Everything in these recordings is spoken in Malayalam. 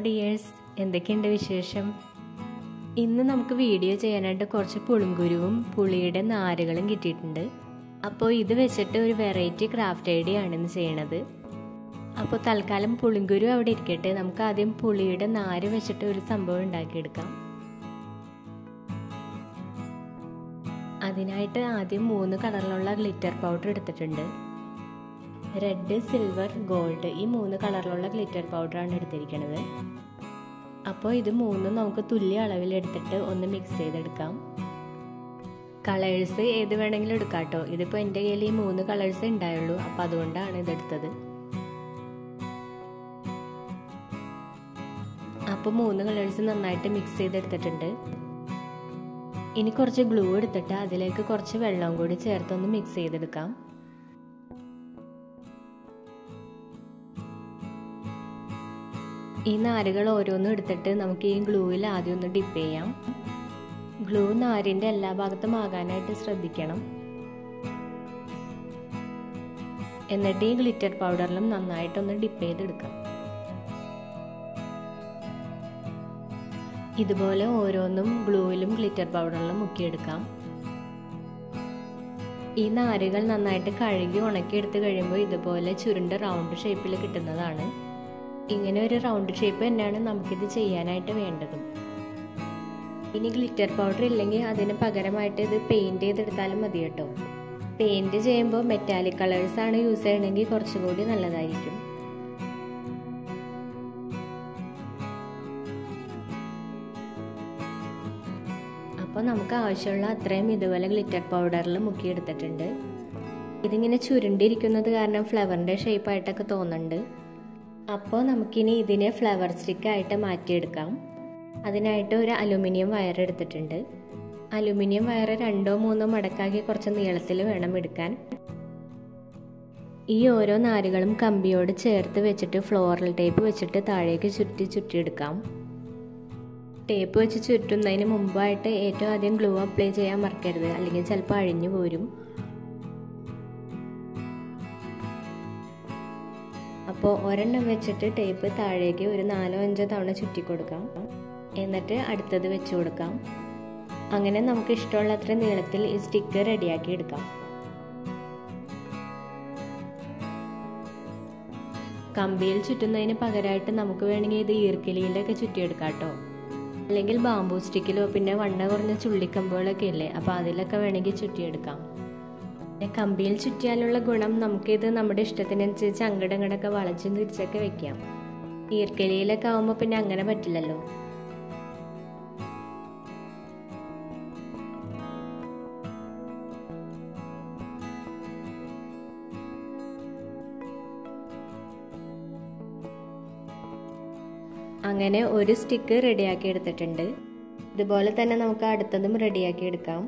ഡിയേഴ്സ് എന്തൊക്കെയുണ്ട് വിശേഷം ഇന്ന് നമുക്ക് വീഡിയോ ചെയ്യാനായിട്ട് കുറച്ച് പുളിങ്കുരുവും പുളിയുടെ നാരുകളും കിട്ടിയിട്ടുണ്ട് അപ്പോൾ ഇത് വെച്ചിട്ട് ഒരു വെറൈറ്റി ക്രാഫ്റ്റ് ഐഡിയ ആണ് ഇന്ന് ചെയ്യണത് അപ്പോൾ തൽക്കാലം പുളിങ്കുരു അവിടെ ഇരിക്കട്ടെ നമുക്ക് ആദ്യം പുളിയുടെ നാര് വെച്ചിട്ട് ഒരു സംഭവം ഉണ്ടാക്കിയെടുക്കാം അതിനായിട്ട് ആദ്യം മൂന്ന് കളറിലുള്ള ഗ്ലിറ്റർ പൗഡർ എടുത്തിട്ടുണ്ട് റെഡ് സിൽവർ ഗോൾഡ് ഈ മൂന്ന് കളറിലുള്ള ഗ്ലിറ്റർ പൗഡറാണ് എടുത്തിരിക്കുന്നത് അപ്പോൾ ഇത് മൂന്നും നമുക്ക് തുല്യ അളവിൽ എടുത്തിട്ട് ഒന്ന് മിക്സ് ചെയ്തെടുക്കാം കളേഴ്സ് ഏത് വേണമെങ്കിലും എടുക്കാം കേട്ടോ ഇതിപ്പോൾ എൻ്റെ കയ്യിൽ ഈ മൂന്ന് കളേഴ്സ് ഉണ്ടായുള്ളൂ അപ്പോൾ അതുകൊണ്ടാണ് ഇതെടുത്തത് അപ്പോൾ മൂന്ന് കളേഴ്സ് നന്നായിട്ട് മിക്സ് ചെയ്തെടുത്തിട്ടുണ്ട് ഇനി കുറച്ച് ഗ്ലൂ എടുത്തിട്ട് അതിലേക്ക് കുറച്ച് വെള്ളം കൂടി ചേർത്തൊന്ന് മിക്സ് ചെയ്തെടുക്കാം ഈ നാരുകൾ ഓരോന്നും എടുത്തിട്ട് നമുക്ക് ഈ ഗ്ലൂവിൽ ആദ്യം ഒന്ന് ഡിപ്പ് ചെയ്യാം ഗ്ലൂ നാരിൻ്റെ എല്ലാ ഭാഗത്തും ആകാനായിട്ട് ശ്രദ്ധിക്കണം എന്നിട്ട് ഈ ഗ്ലിറ്റർ പൗഡറിലും നന്നായിട്ടൊന്ന് ഡിപ്പ് ചെയ്തെടുക്കാം ഇതുപോലെ ഓരോന്നും ഗ്ലൂവിലും ഗ്ലിറ്റർ പൗഡറിലും മുക്കിയെടുക്കാം ഈ നാരുകൾ നന്നായിട്ട് കഴുകി ഉണക്കിയെടുത്ത് കഴിയുമ്പോൾ ഇതുപോലെ ചുരുണ്ട റൗണ്ട് ഷേപ്പിൽ കിട്ടുന്നതാണ് ഇങ്ങനെ ഒരു റൗണ്ട് ഷേപ്പ് തന്നെയാണ് നമുക്കിത് ചെയ്യാനായിട്ട് വേണ്ടതും ഇനി ഗ്ലിറ്റർ പൗഡർ ഇല്ലെങ്കിൽ അതിന് പകരമായിട്ട് ഇത് പെയിൻറ് ചെയ്തെടുത്താലും മതി കേട്ടോ പെയിൻറ് ചെയ്യുമ്പോൾ മെറ്റാലിക് കളേഴ്സ് ആണ് യൂസ് ചെയ്യണമെങ്കിൽ കുറച്ചുകൂടി നല്ലതായിരിക്കും അപ്പോൾ നമുക്ക് ആവശ്യമുള്ള അത്രയും ഇതുപോലെ ഗ്ലിറ്റർ പൗഡറിൽ മുക്കിയെടുത്തിട്ടുണ്ട് ഇതിങ്ങനെ ചുരുണ്ടിരിക്കുന്നത് കാരണം ഫ്ലവറിൻ്റെ ഷേപ്പായിട്ടൊക്കെ തോന്നുന്നുണ്ട് അപ്പോൾ നമുക്കിനി ഇതിനെ ഫ്ലവർ സ്റ്റിക്കായിട്ട് മാറ്റിയെടുക്കാം അതിനായിട്ട് ഒരു അലുമിനിയം വയർ എടുത്തിട്ടുണ്ട് അലുമിനിയം വയർ രണ്ടോ മൂന്നോ മടക്കാക്കി കുറച്ച് നീളത്തിൽ വേണം എടുക്കാൻ ഈ ഓരോ നാരുകളും കമ്പിയോട് ചേർത്ത് വെച്ചിട്ട് ഫ്ലോറൽ ടേപ്പ് വെച്ചിട്ട് താഴേക്ക് ചുറ്റി ചുറ്റിയെടുക്കാം ടേപ്പ് വെച്ച് ചുറ്റുന്നതിന് മുമ്പായിട്ട് ഏറ്റവും ആദ്യം ഗ്ലൂ അപ്ലൈ ചെയ്യാൻ മറക്കരുത് അല്ലെങ്കിൽ ചിലപ്പോൾ അഴിഞ്ഞു പോരും അപ്പോൾ ഒരെണ്ണം വെച്ചിട്ട് ടേപ്പ് താഴേക്ക് ഒരു നാലോ അഞ്ചോ തവണ ചുറ്റി കൊടുക്കാം എന്നിട്ട് അടുത്തത് വെച്ച് കൊടുക്കാം അങ്ങനെ നമുക്ക് ഇഷ്ടമുള്ള അത്ര നീളത്തിൽ ഈ സ്റ്റിക്ക് റെഡിയാക്കി എടുക്കാം കമ്പിയിൽ ചുറ്റുന്നതിന് പകരമായിട്ട് നമുക്ക് വേണമെങ്കിൽ ഇത് ഈർക്കിലിയിലൊക്കെ ചുറ്റിയെടുക്കാം കേട്ടോ അല്ലെങ്കിൽ ബാമ്പൂ സ്റ്റിക്കിലോ പിന്നെ വണ്ണ കുറഞ്ഞ ചുള്ളിക്കമ്പുകളൊക്കെ ഇല്ലേ അപ്പോൾ അതിലൊക്കെ വേണമെങ്കിൽ ചുറ്റിയെടുക്കാം കമ്പിയിൽ ചുറ്റിയാലുള്ള ഗുണം നമുക്കിത് നമ്മുടെ ഇഷ്ടത്തിനനുസരിച്ച് അങ്ങടങ്ങടൊക്കെ വളച്ചും തിരിച്ചൊക്കെ വെക്കാം ഈർക്കലിയിലൊക്കെ ആവുമ്പോൾ പിന്നെ അങ്ങനെ പറ്റില്ലല്ലോ അങ്ങനെ ഒരു സ്റ്റിക്ക് റെഡിയാക്കി എടുത്തിട്ടുണ്ട് ഇതുപോലെ തന്നെ നമുക്ക് അടുത്തതും റെഡിയാക്കി എടുക്കാം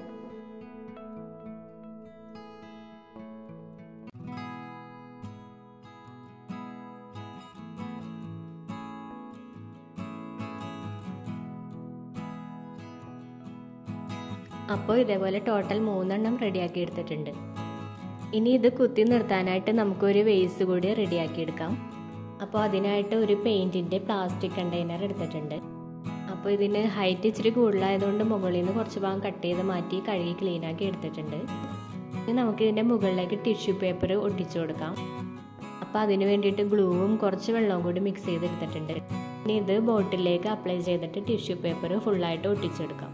അപ്പോൾ ഇതേപോലെ ടോട്ടൽ മൂന്നെണ്ണം റെഡിയാക്കി എടുത്തിട്ടുണ്ട് ഇനി ഇത് കുത്തി നിർത്താനായിട്ട് നമുക്കൊരു വേസ് കൂടി റെഡിയാക്കി എടുക്കാം അപ്പോൾ അതിനായിട്ട് ഒരു പെയിൻറ്റിൻ്റെ പ്ലാസ്റ്റിക് കണ്ടെയ്നർ എടുത്തിട്ടുണ്ട് അപ്പോൾ ഇതിന് ഹൈറ്റ് ഇച്ചിരി കൂടുതലായതുകൊണ്ട് മുകളിൽ നിന്ന് കുറച്ച് ഭാഗം കട്ട് ചെയ്ത് മാറ്റി കഴുകി ക്ലീനാക്കി എടുത്തിട്ടുണ്ട് ഇനി നമുക്ക് ഇതിൻ്റെ മുകളിലേക്ക് ടിഷ്യൂ പേപ്പർ ഒട്ടിച്ചു കൊടുക്കാം അപ്പോൾ അതിന് വേണ്ടിയിട്ട് ഗ്ലൂവും കുറച്ച് വെള്ളവും കൂടി മിക്സ് ചെയ്തെടുത്തിട്ടുണ്ട് ഇനി ഇത് ബോട്ടിലേക്ക് അപ്ലൈ ചെയ്തിട്ട് ടിഷ്യൂ പേപ്പർ ഫുള്ളായിട്ട് ഒട്ടിച്ചെടുക്കാം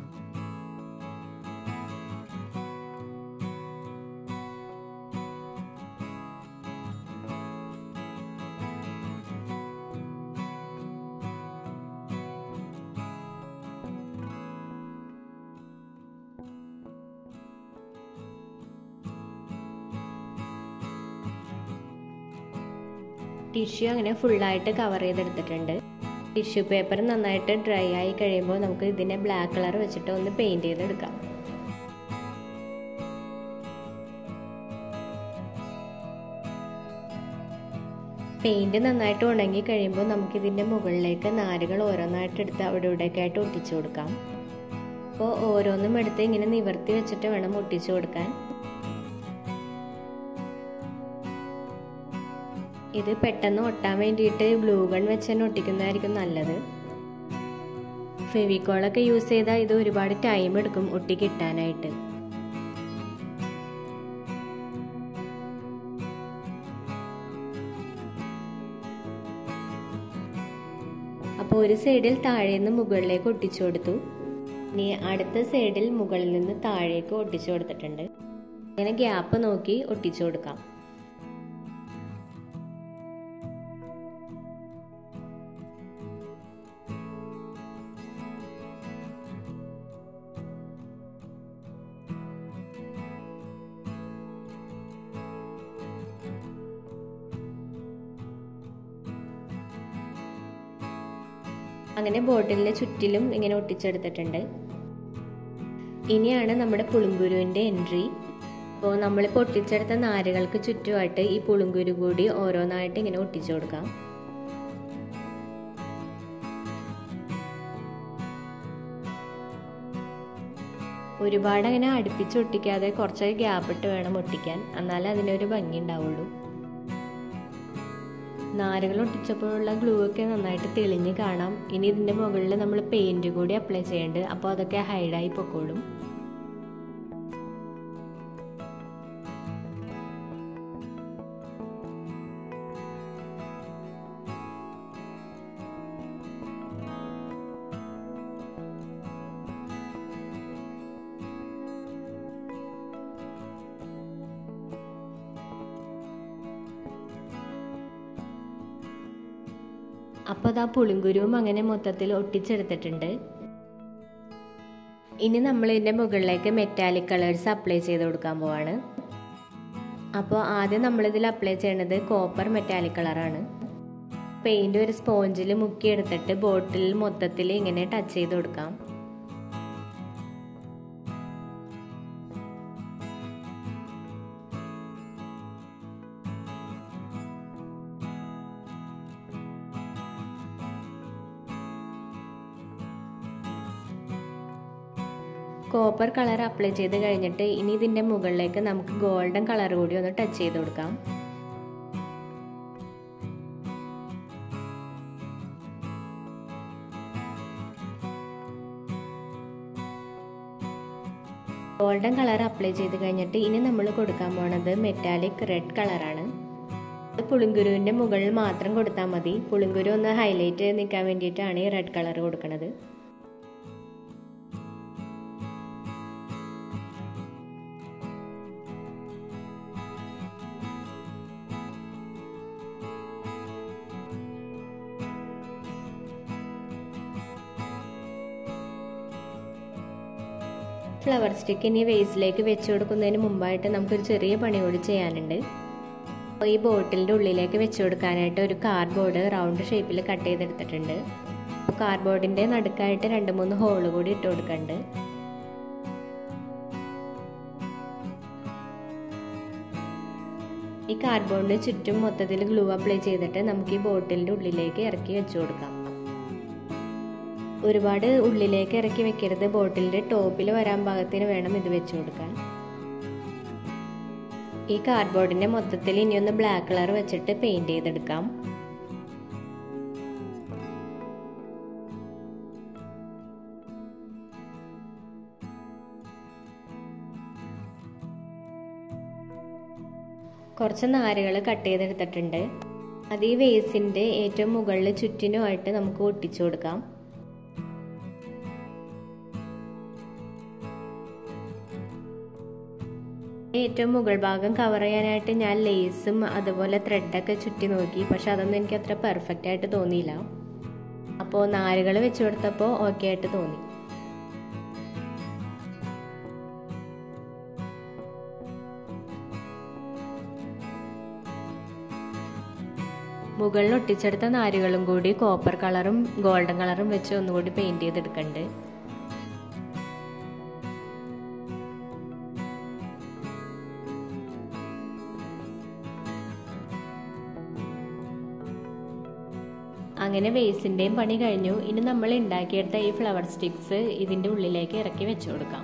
ടിഷ്യൂ അങ്ങനെ ഫുള്ളായിട്ട് കവർ ചെയ്തെടുത്തിട്ടുണ്ട് ടിഷ്യൂ പേപ്പർ നന്നായിട്ട് ഡ്രൈ ആയി കഴിയുമ്പോൾ നമുക്ക് ഇതിനെ ബ്ലാക്ക് കളർ വെച്ചിട്ട് ഒന്ന് പെയിൻറ് ചെയ്തെടുക്കാം പെയിൻറ് നന്നായിട്ട് ഉണങ്ങി കഴിയുമ്പോൾ നമുക്ക് ഇതിൻ്റെ മുകളിലേക്ക് നാരുകൾ ഓരോന്നായിട്ട് എടുത്ത് അവിടെ ഇവിടെയൊക്കെ ആയിട്ട് ഒട്ടിച്ചു കൊടുക്കാം അപ്പോൾ ഓരോന്നും എടുത്ത് ഇങ്ങനെ നിവർത്തി വെച്ചിട്ട് വേണം ഒട്ടിച്ചു കൊടുക്കാൻ ഇത് പെട്ടെന്ന് ഒട്ടാൻ വേണ്ടിയിട്ട് ഗ്ലൂ ഗൺ വെച്ച് തന്നെ ഒട്ടിക്കുന്നതായിരിക്കും നല്ലത് ഫെവിക്കോളൊക്കെ യൂസ് ചെയ്താൽ ഇത് ഒരുപാട് ടൈം എടുക്കും ഒട്ടി കിട്ടാനായിട്ട് അപ്പോൾ ഒരു സൈഡിൽ താഴെ നിന്ന് മുകളിലേക്ക് ഒട്ടിച്ചു കൊടുത്തു ഇനി അടുത്ത സൈഡിൽ മുകളിൽ നിന്ന് താഴേക്ക് ഒട്ടിച്ചു കൊടുത്തിട്ടുണ്ട് ഇങ്ങനെ ഗ്യാപ്പ് നോക്കി ഒട്ടിച്ചു കൊടുക്കാം അങ്ങനെ ബോട്ടിലിന് ചുറ്റിലും ഇങ്ങനെ ഒട്ടിച്ചെടുത്തിട്ടുണ്ട് ഇനിയാണ് നമ്മുടെ പുളുങ്കുരുവിൻ്റെ എൻട്രി അപ്പോൾ നമ്മൾ പൊട്ടിച്ചെടുത്ത നാരുകൾക്ക് ചുറ്റുമായിട്ട് ഈ പുളുങ്കുരു കൂടി ഓരോന്നായിട്ട് ഇങ്ങനെ ഒട്ടിച്ചു കൊടുക്കാം ഒരുപാട് അങ്ങനെ അടുപ്പിച്ച് ഒട്ടിക്കാതെ കുറച്ച് ഗ്യാപ്പ് ഇട്ട് വേണം ഒട്ടിക്കാൻ എന്നാലേ അതിനൊരു ഭംഗി ഉണ്ടാവുള്ളൂ നാരുകൾ ഒട്ടിച്ചപ്പോഴുള്ള ഗ്ലൂ ഒക്കെ നന്നായിട്ട് തെളിഞ്ഞ് കാണാം ഇനി ഇതിൻ്റെ മുകളിൽ നമ്മൾ പെയിൻറ് കൂടി അപ്ലൈ ചെയ്യേണ്ടത് അപ്പോൾ അതൊക്കെ ഹൈഡായി പൊക്കോളും അപ്പോൾ അതാ പുളിങ്കുരുവും അങ്ങനെ മൊത്തത്തിൽ ഒട്ടിച്ചെടുത്തിട്ടുണ്ട് ഇനി നമ്മൾ ഇതിൻ്റെ മുകളിലേക്ക് മെറ്റാലിക് കളേഴ്സ് അപ്ലൈ ചെയ്ത് കൊടുക്കാൻ പോവാണ് അപ്പോൾ ആദ്യം നമ്മളിതിൽ അപ്ലൈ ചെയ്യണത് കോപ്പർ മെറ്റാലിക് കളറാണ് പെയിൻറ് ഒരു സ്പോഞ്ചിൽ മുക്കിയെടുത്തിട്ട് ബോട്ടിൽ മൊത്തത്തിൽ ഇങ്ങനെ ടച്ച് ചെയ്ത് കൊടുക്കാം കോപ്പർ കളർ അപ്ലൈ ചെയ്ത് കഴിഞ്ഞിട്ട് ഇനി ഇതിൻ്റെ മുകളിലേക്ക് നമുക്ക് ഗോൾഡൻ കളർ കൂടി ഒന്ന് ടച്ച് ചെയ്ത് കൊടുക്കാം ഗോൾഡൻ കളർ അപ്ലൈ ചെയ്ത് കഴിഞ്ഞിട്ട് ഇനി നമ്മൾ കൊടുക്കാൻ പോണത് മെറ്റാലിക് റെഡ് കളറാണ് അത് പുളിങ്കുരുവിൻ്റെ മുകളിൽ മാത്രം കൊടുത്താൽ മതി പുളിങ്കുരു ഒന്ന് ഹൈലൈറ്റ് നിൽക്കാൻ വേണ്ടിയിട്ടാണ് ഈ റെഡ് കളർ കൊടുക്കുന്നത് ഫ്ലവർ സ്റ്റിക്ക് ഇനി വേസ്റ്റിലേക്ക് വെച്ച് കൊടുക്കുന്നതിന് മുമ്പായിട്ട് നമുക്കൊരു ചെറിയ പണി കൂടി ചെയ്യാനുണ്ട് അപ്പോൾ ഈ ബോട്ടിലിൻ്റെ ഉള്ളിലേക്ക് വെച്ച് കൊടുക്കാനായിട്ട് ഒരു കാർഡ്ബോർഡ് റൗണ്ട് ഷേപ്പിൽ കട്ട് ചെയ്തെടുത്തിട്ടുണ്ട് അപ്പോൾ കാർഡ്ബോർഡിൻ്റെ നടുക്കായിട്ട് രണ്ട് മൂന്ന് ഹോള് കൂടി ഇട്ട് കൊടുക്കുന്നുണ്ട് ഈ കാർഡ്ബോർഡിന് ചുറ്റും മൊത്തത്തിൽ ഗ്ലൂ അപ്ലൈ ചെയ്തിട്ട് നമുക്ക് ഈ ബോട്ടിലിൻ്റെ ഉള്ളിലേക്ക് ഇറക്കി വെച്ച് കൊടുക്കാം ഒരുപാട് ഉള്ളിലേക്ക് ഇറക്കി വെക്കരുത് ബോട്ടിലിൻ്റെ ടോപ്പിൽ വരാൻ പാകത്തിന് വേണം ഇത് വെച്ച് കൊടുക്കാൻ ഈ കാർഡ്ബോർഡിൻ്റെ മൊത്തത്തിൽ ഇനിയൊന്ന് ബ്ലാക്ക് കളർ വെച്ചിട്ട് പെയിൻറ് ചെയ്തെടുക്കാം കുറച്ച് നാരുകൾ കട്ട് ചെയ്തെടുത്തിട്ടുണ്ട് അത് ഈ വേസിൻ്റെ ഏറ്റവും മുകളിൽ ചുറ്റിനുമായിട്ട് നമുക്ക് ഒട്ടിച്ചു കൊടുക്കാം ഏറ്റവും മുകൾ ഭാഗം കവർ ചെയ്യാനായിട്ട് ഞാൻ ലേസും അതുപോലെ ത്രെഡൊക്കെ ചുറ്റി നോക്കി പക്ഷെ അതൊന്നും എനിക്ക് അത്ര പെർഫെക്റ്റ് ആയിട്ട് തോന്നിയില്ല അപ്പോൾ നാരുകൾ വെച്ച് കൊടുത്തപ്പോൾ ഓക്കെ ആയിട്ട് തോന്നി മുകളിൽ ഒട്ടിച്ചെടുത്ത നാരുകളും കൂടി കോപ്പർ കളറും ഗോൾഡൻ കളറും വെച്ച് ഒന്നുകൂടി പെയിൻറ് ചെയ്തെടുക്കണ്ട് അങ്ങനെ വേസിൻ്റെയും പണി കഴിഞ്ഞു ഇനി നമ്മൾ ഉണ്ടാക്കിയെടുത്ത ഈ ഫ്ലവർ സ്റ്റിക്സ് ഇതിൻ്റെ ഉള്ളിലേക്ക് ഇറക്കി വെച്ചു കൊടുക്കാം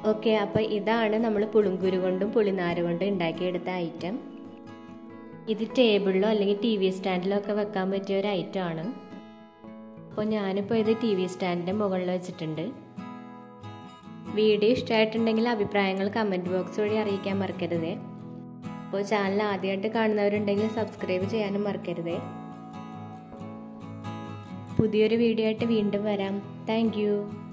ഓക്കെ അപ്പോൾ ഇതാണ് നമ്മൾ പുളുങ്കുരു കൊണ്ടും പുളിനാര് കൊണ്ടും ഉണ്ടാക്കിയെടുത്ത ഐറ്റം ഇത് ടേബിളിലോ അല്ലെങ്കിൽ ടി വി സ്റ്റാൻഡിലോ ഒക്കെ വെക്കാൻ പറ്റിയ ഒരു ഐറ്റം ആണ് അപ്പോൾ ഞാനിപ്പോൾ ഇത് ടി വി സ്റ്റാൻഡിൻ്റെ മുകളിൽ വെച്ചിട്ടുണ്ട് വീഡിയോ ഇഷ്ടമായിട്ടുണ്ടെങ്കിൽ അഭിപ്രായങ്ങൾ കമൻറ്റ് ബോക്സ് വഴി അറിയിക്കാൻ മറക്കരുതേ അപ്പോൾ ചാനൽ ആദ്യമായിട്ട് കാണുന്നവരുണ്ടെങ്കിൽ സബ്സ്ക്രൈബ് ചെയ്യാനും മറക്കരുതേ പുതിയൊരു വീഡിയോ ആയിട്ട് വീണ്ടും വരാം താങ്ക്